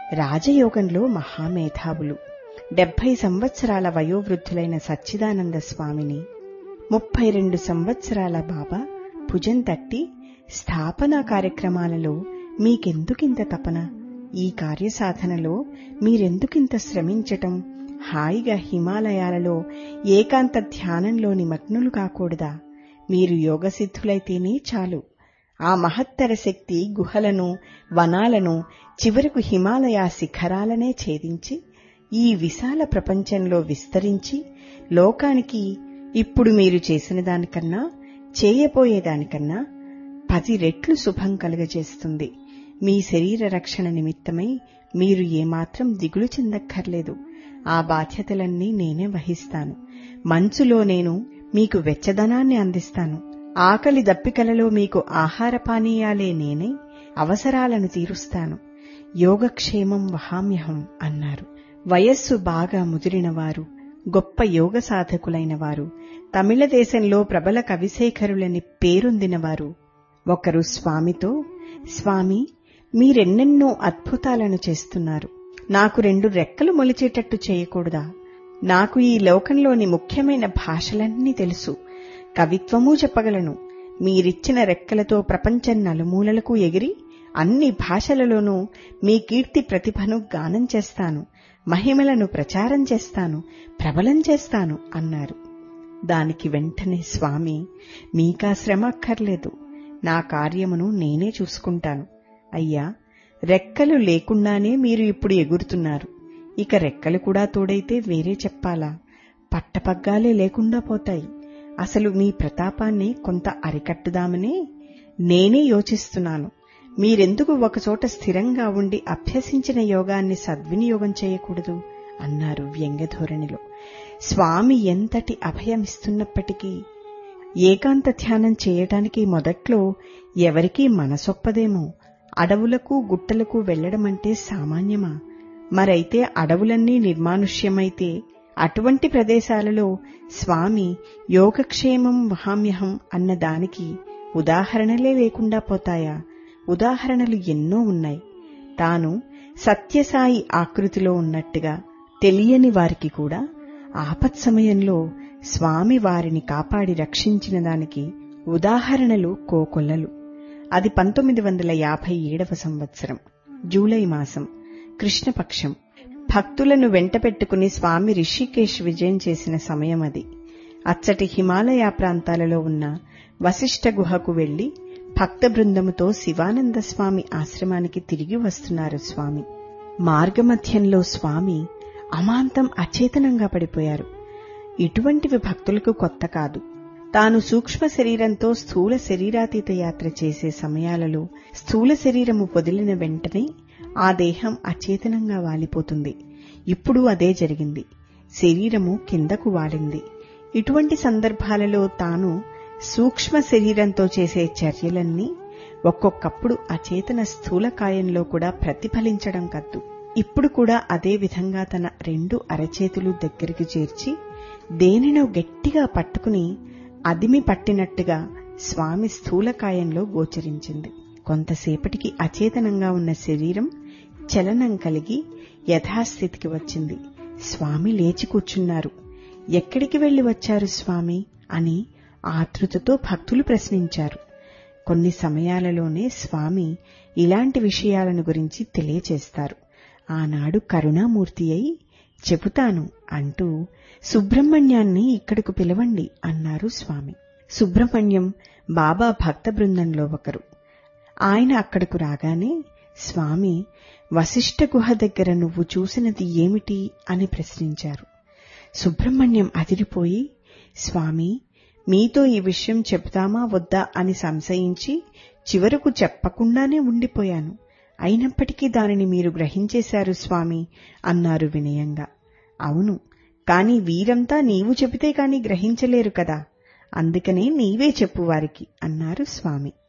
రాజయోగంలో మహామేధావులు డెబ్బై సంవత్సరాల వయోవృద్ధులైన సచ్చిదానంద స్వామిని ముప్పై రెండు సంవత్సరాల బాబా భుజం తట్టి స్థాపనా కార్యక్రమాలలో మీకెందుకింత తపన ఈ కార్యసాధనలో మీరెందుకింత శ్రమించటం హాయిగా హిమాలయాలలో ఏకాంత ధ్యానంలో నిమగ్నులు కాకూడదా మీరు యోగసిద్ధులైతేనే చాలు ఆ మహత్తర శక్తి గుహలను వనాలను చివరకు హిమాలయ శిఖరాలనే ఛేదించి ఈ విశాల ప్రపంచంలో విస్తరించి లోకానికి ఇప్పుడు మీరు చేసిన దానికన్నా చేయబోయేదానికన్నా పది రెట్లు శుభం కలుగజేస్తుంది మీ శరీర రక్షణ నిమిత్తమై మీరు ఏమాత్రం దిగులు చెందక్కర్లేదు ఆ బాధ్యతలన్నీ నేనే వహిస్తాను మంచులో నేను మీకు వెచ్చదనాన్ని అందిస్తాను ఆకలి దప్పికలలో మీకు ఆహార పానీయాలే నేనే అవసరాలను తీరుస్తాను యోగక్షేమం వహామ్యహం అన్నారు వయస్సు బాగా ముదిరినవారు గొప్ప యోగ సాధకులైన వారు తమిళ దేశంలో ప్రబల కవిశేఖరులని పేరొందినవారు ఒకరు స్వామితో స్వామి మీరెన్నెన్నో అద్భుతాలను చేస్తున్నారు నాకు రెండు రెక్కలు మొలిచేటట్టు చేయకూడదా నాకు ఈ లోకంలోని ముఖ్యమైన భాషలన్నీ తెలుసు కవిత్వమూ చెప్పగలను మీరిచ్చిన రెక్కలతో ప్రపంచం నలుమూలలకు ఎగిరి అన్ని భాషలలోనూ మీ కీర్తి ప్రతిభను గానం చేస్తాను మహిమలను ప్రచారం చేస్తాను ప్రబలం చేస్తాను అన్నారు దానికి వెంటనే స్వామి మీకా శ్రమ అక్కర్లేదు నా కార్యమును నేనే చూసుకుంటాను అయ్యా రెక్కలు లేకుండానే మీరు ఇప్పుడు ఎగురుతున్నారు ఇక రెక్కలు కూడా తోడైతే వేరే చెప్పాలా పట్టపగ్గాలే లేకుండా పోతాయి అసలు మీ ప్రతాపాన్ని కొంత అరికట్టుదామనే నేనే యోచిస్తున్నాను మీరెందుకు ఒకచోట స్థిరంగా ఉండి అభ్యసించిన యోగాన్ని సద్వినియోగం చేయకూడదు అన్నారు వ్యంగ్యధోరణిలో స్వామి ఎంతటి అభయమిస్తున్నప్పటికీ ఏకాంత ధ్యానం చేయటానికి మొదట్లో ఎవరికీ మనసొప్పదేమో అడవులకు గుట్టలకు వెళ్లడమంటే సామాన్యమా మరైతే అడవులన్నీ నిర్మానుష్యమైతే అటువంటి ప్రదేశాలలో స్వామి యోగక్షేమం వహామ్యహం అన్న దానికి ఉదాహరణలే లేకుండా పోతాయా ఉదాహరణలు ఎన్నో ఉన్నాయి తాను సత్యసాయి ఆకృతిలో ఉన్నట్టుగా తెలియని వారికి కూడా ఆపత్ సమయంలో స్వామి వారిని కాపాడి రక్షించిన దానికి ఉదాహరణలు కోకొల్లలు అది పంతొమ్మిది వందల యాభై ఏడవ సంవత్సరం జూలై మాసం కృష్ణపక్షం భక్తులను వెంటపెట్టుకుని స్వామి రిషికేశ్ విజయం చేసిన సమయం అది అచ్చటి హిమాలయ ప్రాంతాలలో ఉన్న వశిష్ఠ గుహకు వెళ్లి భక్త బృందముతో శివానంద స్వామి ఆశ్రమానికి తిరిగి వస్తున్నారు స్వామి మార్గమధ్యంలో స్వామి అమాంతం అచేతనంగా పడిపోయారు ఇటువంటివి భక్తులకు కొత్త కాదు తాను సూక్ష్మ శరీరంతో స్థూల శరీరాతీత యాత్ర చేసే సమయాలలో స్థూల శరీరము పొదిలిన వెంటనే ఆ దేహం అచేతనంగా వాలిపోతుంది ఇప్పుడు అదే జరిగింది శరీరము కిందకు వాలింది ఇటువంటి సందర్భాలలో తాను సూక్ష్మ శరీరంతో చేసే చర్యలన్నీ ఒక్కొక్కప్పుడు అచేతన స్థూలకాయంలో కూడా ప్రతిఫలించడం కద్దు ఇప్పుడు కూడా అదే విధంగా తన రెండు అరచేతులు దగ్గరికి చేర్చి దేనినో గట్టిగా పట్టుకుని అదిమి పట్టినట్టుగా స్వామి స్థూలకాయంలో గోచరించింది కొంతసేపటికి అచేతనంగా ఉన్న శరీరం చలనం కలిగి యథాస్థితికి వచ్చింది స్వామి లేచి కూర్చున్నారు ఎక్కడికి వెళ్లి వచ్చారు స్వామి అని ఆతృతతో భక్తులు ప్రశ్నించారు కొన్ని సమయాలలోనే స్వామి ఇలాంటి విషయాలను గురించి తెలియచేస్తారు ఆనాడు కరుణామూర్తి అయి చెబుతాను అంటూ సుబ్రహ్మణ్యాన్ని ఇక్కడకు పిలవండి అన్నారు స్వామి సుబ్రహ్మణ్యం బాబా భక్త బృందంలో ఒకరు ఆయన అక్కడకు రాగానే స్వామి వశిష్ఠ గుహ దగ్గర నువ్వు చూసినది ఏమిటి అని ప్రశ్నించారు సుబ్రహ్మణ్యం అదిరిపోయి స్వామి మీతో ఈ విషయం చెప్తామా వద్దా అని సంశయించి చివరకు చెప్పకుండానే ఉండిపోయాను అయినప్పటికీ దానిని మీరు గ్రహించేశారు స్వామి అన్నారు వినయంగా అవును కాని వీరంతా నీవు చెబితే కాని గ్రహించలేరు కదా అందుకనే నీవే చెప్పు వారికి అన్నారు స్వామి